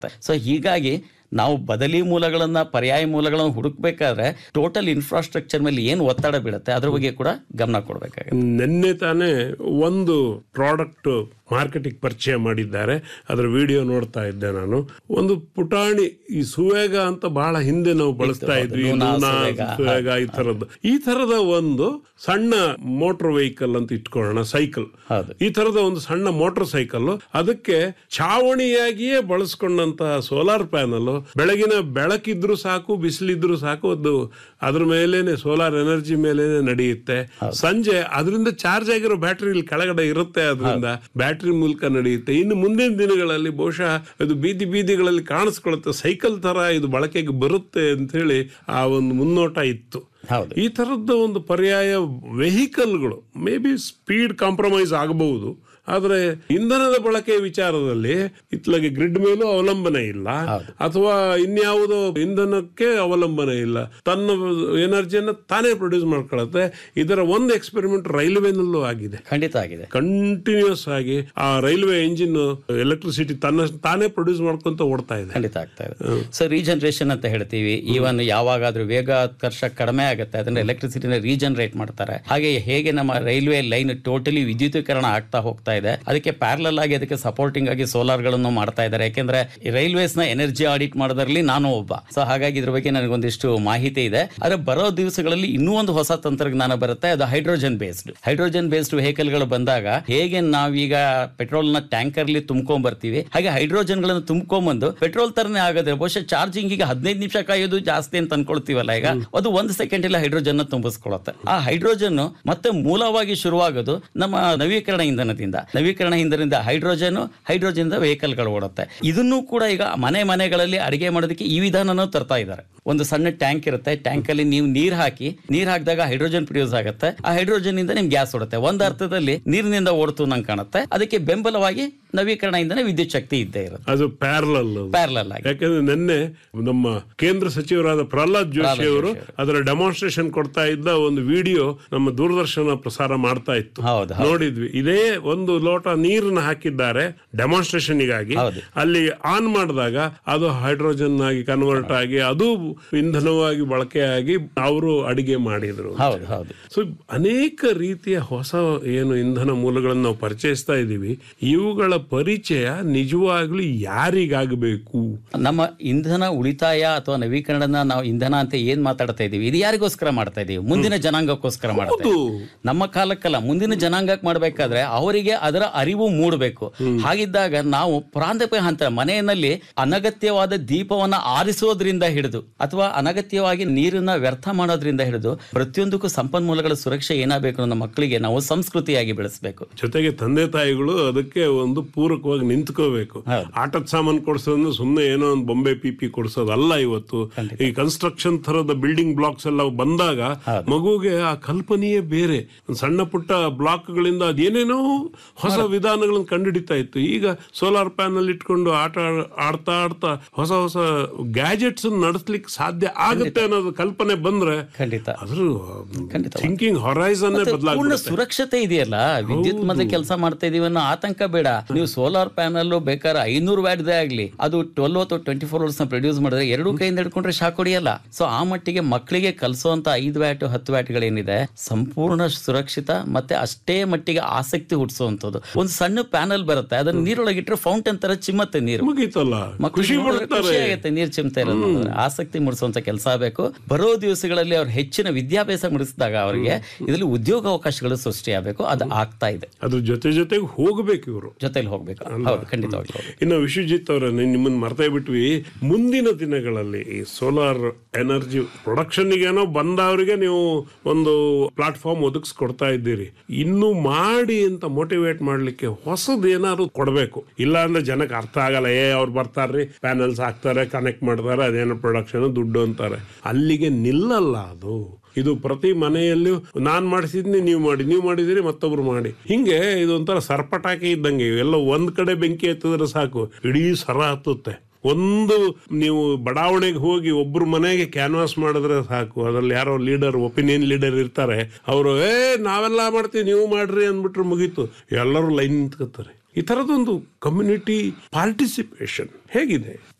So ಹೀಗಾಗಿ ನಾವು ಬದಲಿ ಮೂಲಗಳನ್ನ ಪರ್ಯಾಯ ಮೂಲಗಳನ್ನು ಹುಡುಕ್ಬೇಕಾದ್ರೆ ಟೋಟಲ್ ಇನ್ಫ್ರಾಸ್ಟ್ರಕ್ಚರ್ ಮೇಲೆ ಏನು ಒತ್ತಡ ಬೀಳುತ್ತೆ ಅದ್ರ ಬಗ್ಗೆ ಕೂಡ ಗಮನ ಕೊಡಬೇಕಾಗುತ್ತೆ ನಿನ್ನೆ ತಾನೇ ಒಂದು ಪ್ರಾಡಕ್ಟ್ ಮಾರ್ಕೆಟಿಗೆ ಪರಿಚಯ ಮಾಡಿದ್ದಾರೆ ಅದರ ವಿಡಿಯೋ ನೋಡ್ತಾ ಇದ್ದೆ ನಾನು ಒಂದು ಪುಟಾಣಿ ಈ ಸುವೇಗ ಅಂತ ಬಹಳ ಹಿಂದೆ ನಾವು ಬಳಸ್ತಾ ಇದ್ವಿ ನೂನಾ, ನೂನಾ, ಸುವೇಗ. ಸುವೇಗ ಈ ತರದ್ದು ಈ ತರದ ಒಂದು ಸಣ್ಣ ಮೋಟರ್ ವೆಹಿಕಲ್ ಅಂತ ಇಟ್ಕೊಳ್ಳೋಣ ಸೈಕಲ್ ಹೌದು. ಈ ತರದ ಒಂದು ಸಣ್ಣ ಮೋಟರ್ ಸೈಕಲ್ ಅದಕ್ಕೆ ಛಾವಣಿಯಾಗಿಯೇ ಬಳಸ್ಕೊಂಡಂತ ಸೋಲಾರ್ ಪ್ಯಾನಲ್ ಬೆಳಗಿನ ಬೆಳಕಿದ್ರು ಸಾಕು ಬಿಸಿಲಿದ್ರು ಸಾಕು ಅದು ಅದ್ರ ಮೇಲೇನೆ ಸೋಲಾರ್ ಎನರ್ಜಿ ಮೇಲೇನೆ ನಡೆಯುತ್ತೆ ಸಂಜೆ ಅದರಿಂದ ಚಾರ್ಜ್ ಆಗಿರೋ ಬ್ಯಾಟ್ರಿ ಇಲ್ಲಿ ಕೆಳಗಡೆ ಇರುತ್ತೆ ಅದರಿಂದ ಬ್ಯಾಟ್ರಿ ಮೂಲಕ ನಡೆಯುತ್ತೆ ಇನ್ನು ಮುಂದಿನ ದಿನಗಳಲ್ಲಿ ಬಹುಶಃ ಇದು ಬೀದಿ ಬೀದಿಗಳಲ್ಲಿ ಕಾಣಿಸ್ಕೊಳ್ಳುತ್ತೆ ಸೈಕಲ್ ತರ ಇದು ಬಳಕೆಗೆ ಬರುತ್ತೆ ಅಂತ ಹೇಳಿ ಆ ಒಂದು ಮುನ್ನೋಟ ಇತ್ತು ಹೌದು ಈ ತರದ್ದು ಒಂದು ಪರ್ಯಾಯ ವೆಹಿಕಲ್ಗಳು ಮೇ ಬಿ ಸ್ಪೀಡ್ ಕಾಂಪ್ರಮೈಸ್ ಆಗಬಹುದು ಆದರೆ ಇಂಧನದ ಬಳಕೆ ವಿಚಾರದಲ್ಲಿ ಇತ್ಲಾಗೆ ಗ್ರಿಡ್ ಮೇಲೂ ಅವಲಂಬನೆ ಇಲ್ಲ ಅಥವಾ ಇನ್ಯಾವುದೋ ಇಂಧನಕ್ಕೆ ಅವಲಂಬನೆ ಇಲ್ಲ ತನ್ನ ಎನರ್ಜಿಯನ್ನು ತಾನೇ ಪ್ರೊಡ್ಯೂಸ್ ಮಾಡ್ಕೊಳ್ಳುತ್ತೆ ಇದರ ಒಂದು ಎಕ್ಸ್ಪೆರಿಮೆಂಟ್ ರೈಲ್ವೆನಲ್ಲೂ ಆಗಿದೆ ಖಂಡಿತ ಆಗಿದೆ ಕಂಟಿನ್ಯೂಸ್ ಆಗಿ ಆ ರೈಲ್ವೆ ಎಂಜಿನ್ ಎಲೆಕ್ಟ್ರಿಸಿಟಿ ತನ್ನ ತಾನೇ ಪ್ರೊಡ್ಯೂಸ್ ಮಾಡ್ಕೊಂತ ಓಡ್ತಾ ಇದೆ ಖಂಡಿತ ಆಗ್ತಾ ಇದೆ ಸೊ ರೀಜನರೇಷನ್ ಅಂತ ಹೇಳ್ತೀವಿ ಈವನ್ ಯಾವಾಗಾದ್ರೂ ವೇಗೋತ್ಕರ್ಷ ಕಡಿಮೆ ಆಗುತ್ತೆ ಅದನ್ನ ಎಲೆಕ್ಟ್ರಿಸಿಟಿನ ರೀಜನರೇಟ್ ಮಾಡ್ತಾರೆ ಹಾಗೆ ಹೇಗೆ ನಮ್ಮ ರೈಲ್ವೆ ಲೈನ್ ಟೋಟಲಿ ವಿದ್ಯುತೀಕರಣ ಆಗ್ತಾ ಹೋಗ್ತಾ ಇದೆ ಅದಕ್ಕೆ ಪ್ಯಾರಲಲ್ ಆಗಿ ಅದಕ್ಕೆ ಸಪೋರ್ಟಿಂಗ್ ಆಗಿ ಸೋಲಾರ್ ಗಳನ್ನು ಮಾಡ್ತಾ ಇದ್ದಾರೆ ಯಾಕೆಂದ್ರೆ ರೈಲ್ವೇಸ್ ನ ಎನರ್ಜಿ ಆಡಿಟ್ ಮಾಡೋದ್ರಲ್ಲಿ ನಾನು ಒಬ್ಬ ಸೊ ಹಾಗಾಗಿ ಇದ್ರ ಬಗ್ಗೆ ನನಗೊಂದಿಷ್ಟು ಮಾಹಿತಿ ಇದೆ ಆದ್ರೆ ಬರೋ ದಿವಸಗಳಲ್ಲಿ ಇನ್ನೂ ಒಂದು ಹೊಸ ತಂತ್ರಜ್ಞಾನ ಬರುತ್ತೆ ಅದು hydrogen based hydrogen based vehicle ಗಳು ಬಂದಾಗ ಹೇಗೆ ನಾವೀಗ ಪೆಟ್ರೋಲ್ ನ ಟ್ಯಾಂಕರ್ ಅಲ್ಲಿ ತುಂಬ್ಕೊಂಡ್ ಬರ್ತೀವಿ ಹಾಗೆ ಹೈಡ್ರೋಜನ್ ಗಳನ್ನು ತುಂಬ್ಕೊಂಡ್ಬಂದು ಪೆಟ್ರೋಲ್ ತರನೇ ಆಗೋದ್ರೆ ಬಹುಶಃ ಚಾರ್ಜಿಂಗ್ ಈಗ ಹದಿನೈದು ನಿಮಿಷ ಕಾಯೋದು ಜಾಸ್ತಿ ಅಂತ ಅನ್ಕೊಳ್ತೀವಲ್ಲ ಈಗ ಅದು ಒಂದು ಸೆಕೆಂಡ್ ಇಲ್ಲ ಹೈಡ್ರೋಜನ್ ನ ತುಂಬಿಸ್ಕೊಳ್ಳುತ್ತೆ ಆ ಹೈಡ್ರೋಜನ್ ಮತ್ತೆ ಮೂಲವಾಗಿ ಶುರುವಾಗೋದು ನಮ್ಮ ನವೀಕರಣ ಇಂಧನದಿಂದ ನವೀಕರಣ ಇಂಧನದಿಂದ ಹೈಡ್ರೋಜನ್ ಹೈಡ್ರೋಜನ್ ವೆಹಿಕಲ್ ಗಳು ಓಡುತ್ತೆ ಇದನ್ನು ಕೂಡ ಈಗ ಮನೆ ಮನೆಗಳಲ್ಲಿ ಅಡಿಗೆ ಮಾಡೋದಕ್ಕೆ ಈ ವಿಧಾನನೂ ತರ್ತಾ ಇದ್ದಾರೆ ಒಂದು ಸಣ್ಣ ಟ್ಯಾಂಕ್ ಇರುತ್ತೆ ಟ್ಯಾಂಕ್ ಅಲ್ಲಿ ನೀವು ನೀರ್ ಹಾಕಿ ನೀರ್ ಹಾಕಿದಾಗ ಹೈಡ್ರೋಜನ್ ಪ್ರೊಡ್ಯೂಸ್ ಆಗುತ್ತೆ ಆ ಹೈಡ್ರೋಜನ್ ಇಂದ ನಿಮ್ಗೆ ಗ್ಯಾಸ್ ಓಡುತ್ತೆ ಒಂದ್ ಅರ್ಥದಲ್ಲಿ ನೀರಿನಿಂದ ಓಡ್ತು ನಂಗೆ ಕಾಣುತ್ತೆ ಅದಕ್ಕೆ ಬೆಂಬಲವಾಗಿ ನವೀಕರಣ ಇಂಧನ ವಿದ್ಯುತ್ ಶಕ್ತಿ ಇದ್ದೇ ಇರುತ್ತೆ ಅದು ಪ್ಯಾರಲಲ್ ಪ್ಯಾರಲಲ್ ಆಗಿ ಯಾಕಂದ್ರೆ ನಿನ್ನೆ ನಮ್ಮ ಕೇಂದ್ರ ಸಚಿವರಾದ ಪ್ರಹ್ಲಾದ್ ಜೋಶಿ ಅವರು ಅದರ ಡೆಮಾನ್ಸ್ಟ್ರೇಷನ್ ಕೊಡ್ತಾ ಇದ್ದ ಒಂದು ವಿಡಿಯೋ ನಮ್ಮ ದೂರದರ್ಶನ ಪ್ರಸಾರ ಮಾಡ್ತಾ ಇತ್ತು ಹೌದು ನೋಡಿದ್ವಿ ಇದೇ ಒಂದು ಲೋಟ ನೀರನ್ನ ಹಾಕಿದ್ದಾರೆ ಡೆಮಾನ್ಸ್ಟ್ರೇಷನ್ಗಾಗಿ ಹೌದು. ಅಲ್ಲಿ ಆನ್ ಮಾಡಿದಾಗ ಅದು ಹೈಡ್ರೋಜನ್ ಆಗಿ ಕನ್ವರ್ಟ್ ಆಗಿ ಅದು ಇಂಧನವಾಗಿ ಬಳಕೆಯಾಗಿ ಅವರು ಅಡಿಗೆ ಮಾಡಿದ್ರು ಹೌದು ಹೌದು ಸೊ ಅನೇಕ ರೀತಿಯ ಹೊಸ ಏನು ಇಂಧನ ಮೂಲಗಳನ್ನು ನಾವು ಪರಿಚಯಿಸ್ತಾ ಇದ್ದೀವಿ ಇವುಗಳ ಪರಿಚಯ ನಿಜವಾಗ್ಲೂ ಯಾರಿಗಾಗಬೇಕು ನಮ್ಮ ಇಂಧನ ಉಳಿತಾಯ ಅಥವಾ ನವೀಕರಣನ ನಾವು ಇಂಧನ ಅಂತ ಏನ್ ಮಾತಾಡ್ತಾ ಇದೀವಿ ಇದು ಯಾರಿಗೋಸ್ಕರ ಮಾಡ್ತಾ ಇದೀವಿ ಮುಂದಿನ ಜನಾಂಗಕ್ಕೋಸ್ಕರ ಮಾಡ್ತಾ ಹೌದು. ಇದೀವಿ ನಮ್ಮ ಕಾಲಕ್ಕಲ್ಲ ಮುಂದಿನ ಜನಾಂಗಕ್ಕೆ ಮಾಡ್ಬೇಕಾದ್ರೆ ಅವರಿಗೆ ಅದರ ಅರಿವು ಮೂಡಬೇಕು ಹಾಗಿದ್ದಾಗ ನಾವು ಪ್ರಾಂತಪ ಹಂತ ಮನೆಯಲ್ಲಿ ಅನಗತ್ಯವಾದ ದೀಪವನ್ನ ಆರಿಸೋದ್ರಿಂದ ಹಿಡಿದು ಅಥವಾ ಅನಗತ್ಯವಾಗಿ ನೀರನ್ನ ವ್ಯರ್ಥ ಮಾಡೋದ್ರಿಂದ ಹಿಡಿದು ಪ್ರತಿಯೊಂದಕ್ಕೂ ಸಂಪನ್ಮೂಲಗಳ ಸುರಕ್ಷೆ ಏನಾಗಬೇಕು ನಮ್ಮ ಮಕ್ಕಳಿಗೆ ನಾವು ಸಂಸ್ಕೃತಿಯಾಗಿ ಬೆಳೆಸಬೇಕು ಜೊತೆಗೆ ತಂದೆ ತಾಯಿಗಳು ಅದಕ್ಕೆ ಒಂದು ಪೂರಕವಾಗಿ ನಿಂತ್ಕೋಬೇಕು ಆಟದ ಸಾಮಾನು ಕೊಡ್ಸೋದು ಸುಮ್ಮನೆ ಏನೋ ಒಂದು ಬೊಂಬೆ ಪಿಪಿ ಕೊಡ್ಸೋದಲ್ಲ ಇವತ್ತು ಈ ಕನ್ಸ್ಟ್ರಕ್ಷನ್ ತರದ ಬಿಲ್ಡಿಂಗ್ ಬ್ಲಾಕ್ಸ್ ಎಲ್ಲ ಬಂದಾಗ ಮಗುಗೆ ಆ ಕಲ್ಪನೆಯೇ ಬೇರೆ ಒಂದ್ ಸಣ್ಣ ಪುಟ್ಟ ಬ್ಲಾಕ್ಗಳಿಂದ ಅದೇನೇನೋ ಹೊಸ ವಿಧಾನಗಳನ್ನು ಕಂಡುಹಿಡಿತಾ ಇತ್ತು ಈಗ ಸೋಲಾರ್ ಪ್ಯಾನಲ್ ಇಟ್ಕೊಂಡು ಆಟ ಆಡ್- ಆಡ್ತಾ ಆಡ್ತಾ ಹೊಸ ಹೊಸ ಗ್ಯಾಜೆಟ್ಸ್ ನಡೆಸ್ಲಿಕ್ಕೆ ಸಾಧ್ಯ ಆಗುತ್ತೆ ಅನ್ನೋದು ಕಲ್ಪನೆ ಬಂದ್ರೆ ಖಂಡಿತ ಅದ್ರ ಖಂಡಿತ. ಥಿಂಕಿಂಗ್ ಹೊರೈಸನ್ ಪೂರ್ಣ ಬದಲಾಗ್ಬಿಡುತ್ತೆ ಸುರಕ್ಷತೆ ಇದೆಯಲ್ಲ ವಿದ್ಯುತ್ ಮತ್ತೆ ಕೆಲಸ ಮಾಡ್ತಾ ಇದೀವಿ ಅನ್ನೋ ಆತಂಕ ಬೇಡ ನೀವು ಸೋಲಾರ್ ಪ್ಯಾನಲ್ ಬೇಕಾದ್ರೆ ಐನೂರು ವ್ಯಾಟ್ದೇ ಆಗ್ಲಿ ಅದು ಟ್ವೆಲ್ ಅಥವಾ ಟ್ವೆಂಟಿ ಫೋರ್ ಅವರ್ಸ್ ನ ಪ್ರೊಡ್ಯೂಸ್ ಮಾಡಿದ್ರೆ ಎರಡು ಕೈಯಿಂದ ಹಿಡ್ಕೊಂಡ್ರೆ ಶಾಕ್ ಹೊಡಿಯಲ್ಲ ಸೊ ಆ ಮಟ್ಟಿಗೆ ಮಕ್ಕಳಿಗೆ ಕಲಿಸುವಂತ ಐದು ವ್ಯಾಟ್ ಹತ್ತು ವ್ಯಾಟ್ಗಳೇನಿದೆ ಸಂಪೂರ್ಣ ಸುರಕ್ಷಿತ ಮತ್ತೆ ಅಷ್ಟೇ ಮಟ್ಟಿಗೆ ಆಸಕ್ತಿ ಹುಟ್ಟಿಸುವಂತದ್ದು ಒಂದು ಸಣ್ಣ ಪ್ಯಾನಲ್ ಬರುತ್ತೆ ಅದನ್ನ ನೀರೊಳಗಿಟ್ರೆ ಫೌಂಟೇನ್ ತರ ಚಿಮ್ಮತ್ತೆ ನೀರು ಮುಗೀತಲ್ಲ ಮಕ್ಕಳು ಖುಷಿ ನೋಡಿದ್ರೆ ಪಡ್ತಾರೆ ಖುಷಿ ಆಗುತ್ತೆ ನೀರ್ ಚಿಮ್ತಾ ಇರೋದು ನೋಡಿದ್ರೆ. ಆಸಕ್ತಿ ಮೂಡಿಸುವಂತ ಕೆಲಸ ಬೇಕು ಬರೋ ದಿವಸಗಳಲ್ಲಿ ಅವ್ರು ಹೆಚ್ಚಿನ ವಿದ್ಯಾಭ್ಯಾಸ ಮುಡಿಸಿದಾಗ ಅವರಿಗೆ ಇದರಲ್ಲಿ ಉದ್ಯೋಗ ಅವಕಾಶಗಳು ಸೃಷ್ಟಿಯಾಗಬೇಕು ಅದು ಆಗ್ತಾ ಇದೆ ಅದ್ರ ಜೊತೆ ಜೊತೆಗೆ ಹೋಗ್ಬೇಕು ಇವರು ಜೊತೆಲಿ ಹೋಗ್ಬೇಕು ಹೌದು ಖಂಡಿತವಾಗ್ಲೂ ಹೌದು. ಇನ್ನು ವಿಶ್ವಜಿತ್ ಅವರ ನಿಮ್ಮನ್ನ ಮರ್ತೇ ಬಿಟ್ವಿ ಮುಂದಿನ ದಿನಗಳಲ್ಲಿ ಈ ಸೋಲಾರ್ ಎನರ್ಜಿ ಪ್ರೊಡಕ್ಷನ್ಗೇನೋ ಬಂದವರಿಗೆ ನೀವು ಒಂದು ಪ್ಲಾಟ್ಫಾರ್ಮ್ ಒದಗಿಸ್ಕೊಡ್ತಾ ಇದ್ದೀರಿ ಇನ್ನು ಮಾಡಿ ಅಂತ ಮೋಟಿವೇಟ್ ಮಾಡ್ಲಿಕ್ಕೆ ಹೊಸದು ಏನಾದ್ರು ಕೊಡಬೇಕು ಇಲ್ಲ ಅಂದ್ರೆ ಜನಕ್ಕೆ ಅರ್ಥ ಆಗಲ್ಲ ಏ ಅವ್ರು ಬರ್ತಾರ್ರಿ ಪ್ಯಾನಲ್ಸ್ ಹಾಕ್ತಾರೆ ಕನೆಕ್ಟ್ ಮಾಡ್ತಾರೆ ಅದೇನೋ ಪ್ರೊಡಕ್ಷನ್ ದುಡ್ಡು ಅಂತಾರೆ ಅಲ್ಲಿಗೆ ನಿಲ್ಲಲ್ಲ ಅದು ಇದು ಪ್ರತಿ ಮನೆಯಲ್ಲೂ ನಾನ್ ಮಾಡಿಸಿದ್ನಿ ನೀವು ಮಾಡಿ ನೀವು ಮಾಡಿದಿರಿ ಮತ್ತೊಬ್ರು ಮಾಡಿ ಹಿಂಗೆ ಇದೊಂಥರ ಸರ್ಪಟಾಕಿ ಇದ್ದಂಗೆ ಎಲ್ಲ ಒಂದ್ ಕಡೆ ಬೆಂಕಿ ಎತ್ತಿದ್ರೆ ಸಾಕು ಇಡೀ ಸರ ಹತ್ತುತ್ತೆ ಒಂದು ನೀವು ಬಡಾವಣೆಗೆ ಹೋಗಿ ಒಬ್ರು ಮನೆಗೆ ಕ್ಯಾನ್ವಾಸ್ ಮಾಡಿದ್ರೆ ಸಾಕು ಅದ್ರಲ್ಲಿ ಯಾರೋ ಲೀಡರ್ ಒಪಿನಿಯನ್ ಲೀಡರ್ ಇರ್ತಾರೆ ಅವರು ಏ ನಾವೆಲ್ಲ ಮಾಡ್ತೀವಿ ನೀವು ಮಾಡ್ರಿ ಅಂದ್ಬಿಟ್ರೆ ಮುಗೀತು ಎಲ್ಲರೂ ಲೈನ್ ನಿಂತ್ಕೋತಾರೆ ಈ ತರದೊಂದು ಕಮ್ಯುನಿಟಿ ಪಾರ್ಟಿಸಿಪೇಷನ್ ಹೇಗಿದೆ